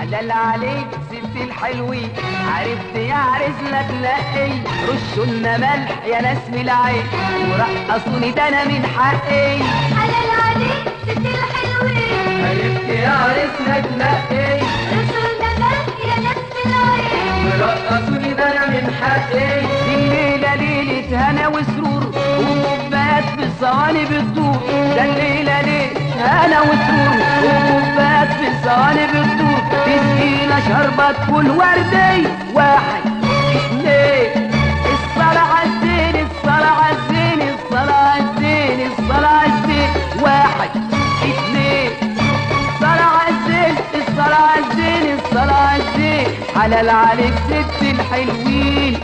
حلال عليك ست الحلوين عرفت يا عرسنا تلاقي رشوا لنا ملح يا ناس من العين ورقصوني ده انا من حقي حلال عليك ست الحلوين عرفت يا عرسنا تلاقي رسولنا ملك يا ناس العين ورقصوني ده انا من حقي دي الليله ليله هنا وسرور وكوبايات في الصواني بتدور ده الليله ليله هنا وسرور وكوبايات في الصواني بتدور تسقينا شربت كل وردي واحد اثنين الصلاة عالزين الصلاة عالزين الصلاة عالزين الصلاة عالزين واحد اثنين الصلاة عالزين الصلاة عالزين الصلاة عالزين حلال عليك ست الحلوين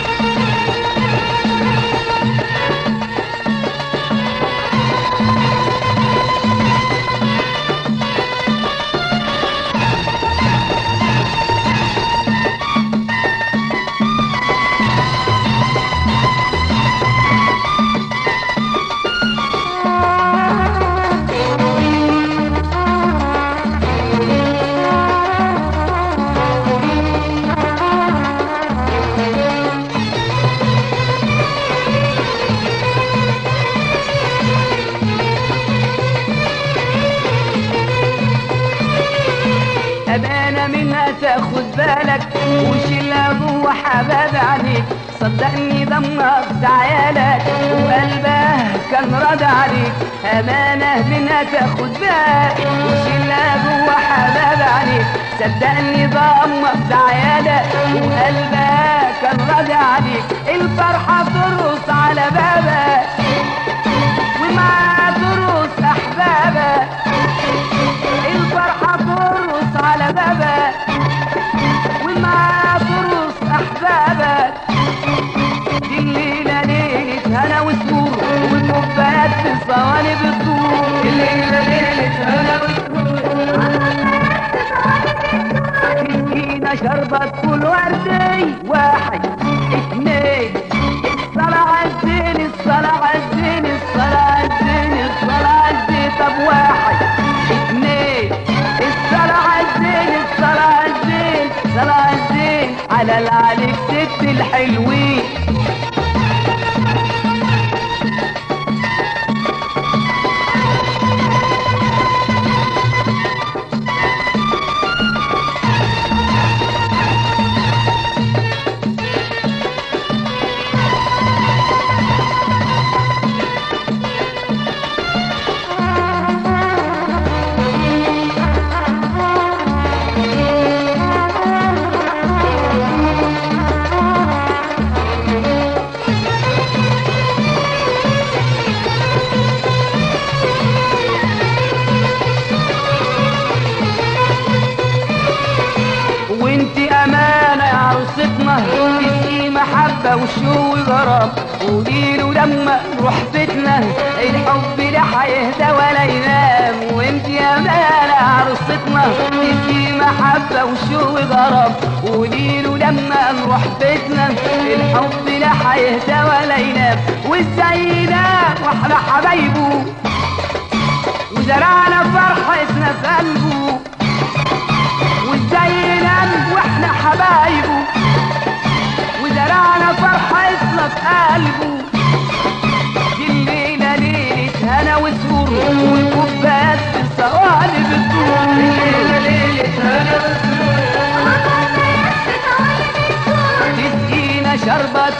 أمانة منها تاخد بالك وشيلها جوه حباب عليك صدقني دمرت عيالك وقلبها كان راضي عليك أمانة منها تاخد بالك وشيلها جوه حباب عليك صدقني دمرت عيالك وقلبها كان راضي عليك الفرحة ترقص على بابك ومعاها ترقص أحبابك الفرحة ترقص على بابك ومعاها ترقص أحبابك دي الليلة ليلة هنا وسرور والكوبايات في الصواني بتدور الليلة ليلة هنا وسرور مسكينة شربت كل وردي واحد اتنين الصلاة عالزين الصلاة عالزين الصلاة عالزين الصلاة عالزين طب واحد اتنين الصلاة عالزين الصلاة عالزين الصلاة عالزين على العليك ست الحلوين وانت امانه يا عروستنا تسقي محبه وشو غرام قوليله لما نروح بيتنا الحب لا هيهدى ولا ينام وانت امانه يا عروستنا تسقي محبه وشو غرام قوليله لما نروح بيتنا الحب لا هيهدى ولا ينام وازاي ينام واحنا حبايبه وزرعنا فرحتنا في قلبه وازاي ينام واحنا حبايبه وزرعنا فرحتنا في قلبه دي الليلة ليلة هنا وسرور وكوبايات في الصواني بتدور الليلة ليلة هنا وسرور تسقينا شربت